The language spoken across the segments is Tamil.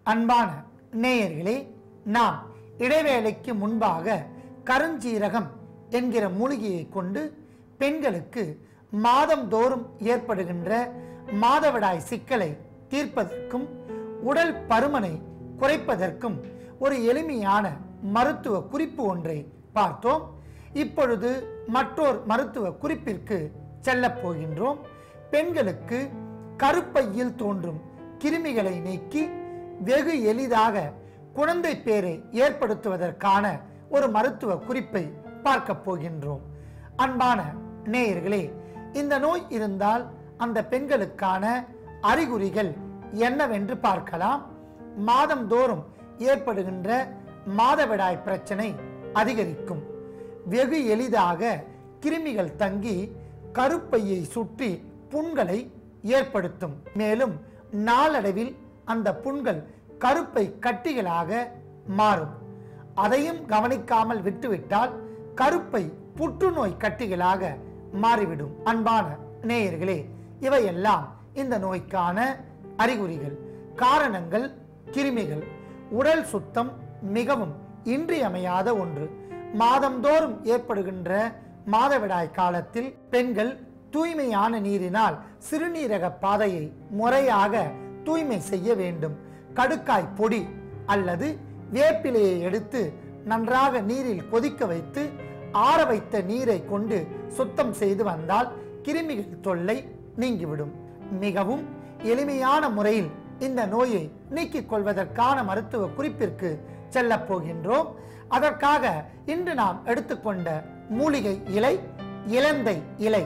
அன்பான நேயர்களே நாம் இடைவேளைக்கு முன்பாக கருஞ்சீரகம் என்கிற மூலிகையை கொண்டு பெண்களுக்கு மாதந்தோறும் ஏற்படுகின்ற மாதவிடாய் சிக்கலை தீர்ப்பதற்கும் உடல் பருமனை குறைப்பதற்கும் ஒரு எளிமையான மருத்துவ குறிப்பு ஒன்றை பார்த்தோம் இப்பொழுது மற்றொரு மருத்துவ குறிப்பிற்கு செல்லப் போகின்றோம் பெண்களுக்கு கருப்பையில் தோன்றும் கிருமிகளை நீக்கி வெகு எளிதாக குழந்தை பேரை ஏற்படுத்துவதற்கான ஒரு மருத்துவ குறிப்பை பார்க்க போகின்றோம் அன்பான நேயர்களே இந்த நோய் இருந்தால் அந்த பெண்களுக்கான அறிகுறிகள் என்னவென்று பார்க்கலாம் மாதந்தோறும் ஏற்படுகின்ற மாதவிடாய் பிரச்சனை அதிகரிக்கும் வெகு எளிதாக கிருமிகள் தங்கி கருப்பையை சுற்றி புண்களை ஏற்படுத்தும் மேலும் நாளடைவில் அந்த புண்கள் கருப்பை கட்டிகளாக மாறும் அதையும் கவனிக்காமல் விட்டுவிட்டால் கருப்பை புற்றுநோய் கட்டிகளாக மாறிவிடும் அன்பான நேயர்களே இவையெல்லாம் இந்த நோய்க்கான அறிகுறிகள் காரணங்கள் கிருமிகள் உடல் சுத்தம் மிகவும் இன்றியமையாத ஒன்று மாதந்தோறும் ஏற்படுகின்ற மாதவிடாய் காலத்தில் பெண்கள் தூய்மையான நீரினால் சிறுநீரக பாதையை முறையாக தூய்மை செய்ய வேண்டும் கடுக்காய் பொடி அல்லது வேப்பிலையை எடுத்து நன்றாக நீரில் கொதிக்க வைத்து ஆற வைத்த நீரை கொண்டு சுத்தம் செய்து வந்தால் கிருமிகள் தொல்லை நீங்கிவிடும் மிகவும் எளிமையான முறையில் இந்த நோயை நீக்கிக் கொள்வதற்கான மருத்துவ குறிப்பிற்கு செல்லப் போகின்றோம் அதற்காக இன்று நாம் எடுத்துக்கொண்ட மூலிகை இலை இலந்தை இலை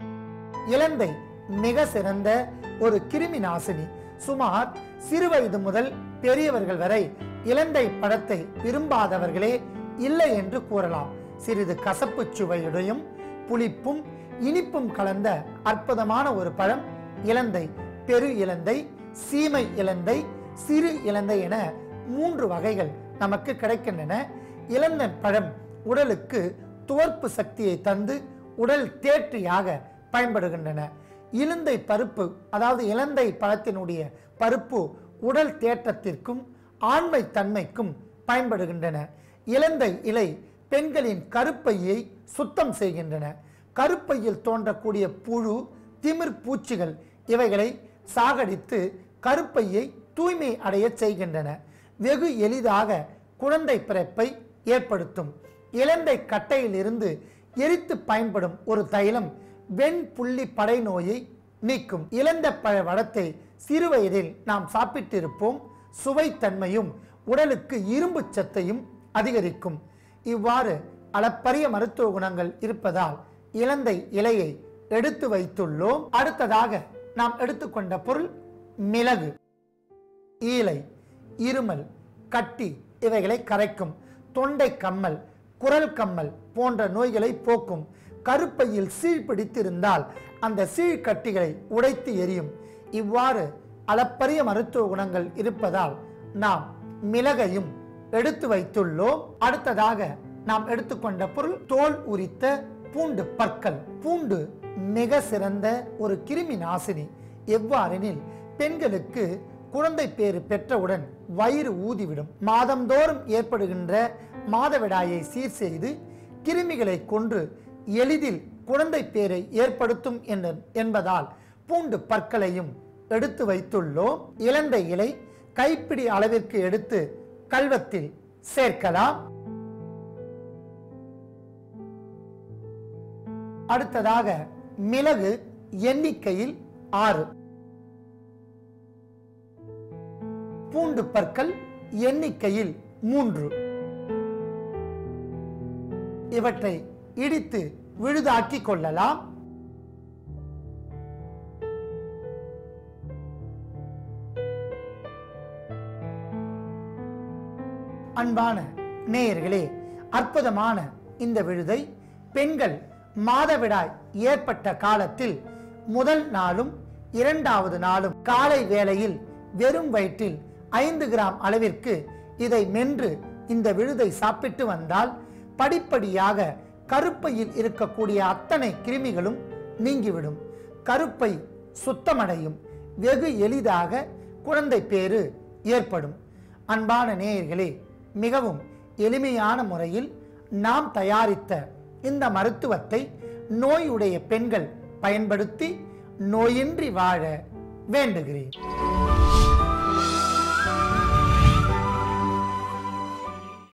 இலந்தை மிக சிறந்த ஒரு கிருமி நாசினி சுமார் சிறுவயது முதல் பெரியவர்கள் வரை இலந்தை பழத்தை விரும்பாதவர்களே இல்லை என்று கூறலாம் சிறிது கசப்பு சுவையுடையும் புளிப்பும் இனிப்பும் கலந்த அற்புதமான ஒரு பழம் இலந்தை பெரு இலந்தை சீமை இலந்தை சிறு இலந்தை என மூன்று வகைகள் நமக்கு கிடைக்கின்றன இலந்தை பழம் உடலுக்கு துவர்ப்பு சக்தியை தந்து உடல் தேற்றியாக பயன்படுகின்றன இலந்தை பருப்பு அதாவது இலந்தை பழத்தினுடைய பருப்பு உடல் தேற்றத்திற்கும் ஆண்மை தன்மைக்கும் பயன்படுகின்றன இலந்தை இலை பெண்களின் கருப்பையை சுத்தம் செய்கின்றன கருப்பையில் தோன்றக்கூடிய புழு திமிர் பூச்சிகள் இவைகளை சாகடித்து கருப்பையை தூய்மை அடைய செய்கின்றன வெகு எளிதாக குழந்தை பிறப்பை ஏற்படுத்தும் இலந்தை கட்டையிலிருந்து எரித்து பயன்படும் ஒரு தைலம் வெண் புள்ளி படை நோயை நீக்கும் இழந்த பழ வடத்தை சிறுவயதில் நாம் சாப்பிட்டிருப்போம் சுவைத்தன்மையும் உடலுக்கு இரும்பு சத்தையும் அதிகரிக்கும் இவ்வாறு அளப்பரிய மருத்துவ குணங்கள் இருப்பதால் இலந்தை இலையை எடுத்து வைத்துள்ளோம் அடுத்ததாக நாம் எடுத்துக்கொண்ட பொருள் மிளகு ஈலை இருமல் கட்டி இவைகளை கரைக்கும் தொண்டை கம்மல் குரல் கம்மல் போன்ற நோய்களை போக்கும் கருப்பையில் சீழ் பிடித்திருந்தால் அந்த சீழ்கட்டிகளை உடைத்து எரியும் இவ்வாறு அளப்பரிய மருத்துவ குணங்கள் இருப்பதால் நாம் மிளகையும் எடுத்து வைத்துள்ளோம் அடுத்ததாக நாம் எடுத்துக்கொண்ட பொருள் தோல் உரித்த பூண்டு பற்கள் பூண்டு மிக சிறந்த ஒரு கிருமி நாசினி எவ்வாறெனில் பெண்களுக்கு குழந்தை பேறு பெற்றவுடன் வயிறு ஊதிவிடும் மாதந்தோறும் ஏற்படுகின்ற மாதவிடாயை சீர் செய்து கிருமிகளை கொன்று எளிதில் குழந்தை பேரை ஏற்படுத்தும் என்ற- என்பதால் பூண்டு பற்களையும் எடுத்து வைத்துள்ளோம் இலந்தை இலை கைப்பிடி அளவிற்கு எடுத்து கல்வத்தில் சேர்க்கலாம் அடுத்ததாக மிளகு எண்ணிக்கையில் ஆறு பூண்டு பற்கள் எண்ணிக்கையில் மூன்று இவற்றை இடித்து விழுதாக்கி கொள்ளலாம் அன்பான நேயர்களே அற்புதமான இந்த விழுதை பெண்கள் மாதவிடாய் ஏற்பட்ட காலத்தில் முதல் நாளும் இரண்டாவது நாளும் காலை வேளையில் வெறும் வயிற்றில் ஐந்து கிராம் அளவிற்கு இதை மென்று இந்த விழுதை சாப்பிட்டு வந்தால் படிப்படியாக கருப்பையில் இருக்கக்கூடிய அத்தனை கிருமிகளும் நீங்கிவிடும் கருப்பை சுத்தமடையும் வெகு எளிதாக குழந்தை பேறு ஏற்படும் அன்பான நேயர்களே மிகவும் எளிமையான முறையில் நாம் தயாரித்த இந்த மருத்துவத்தை நோயுடைய பெண்கள் பயன்படுத்தி நோயின்றி வாழ வேண்டுகிறேன்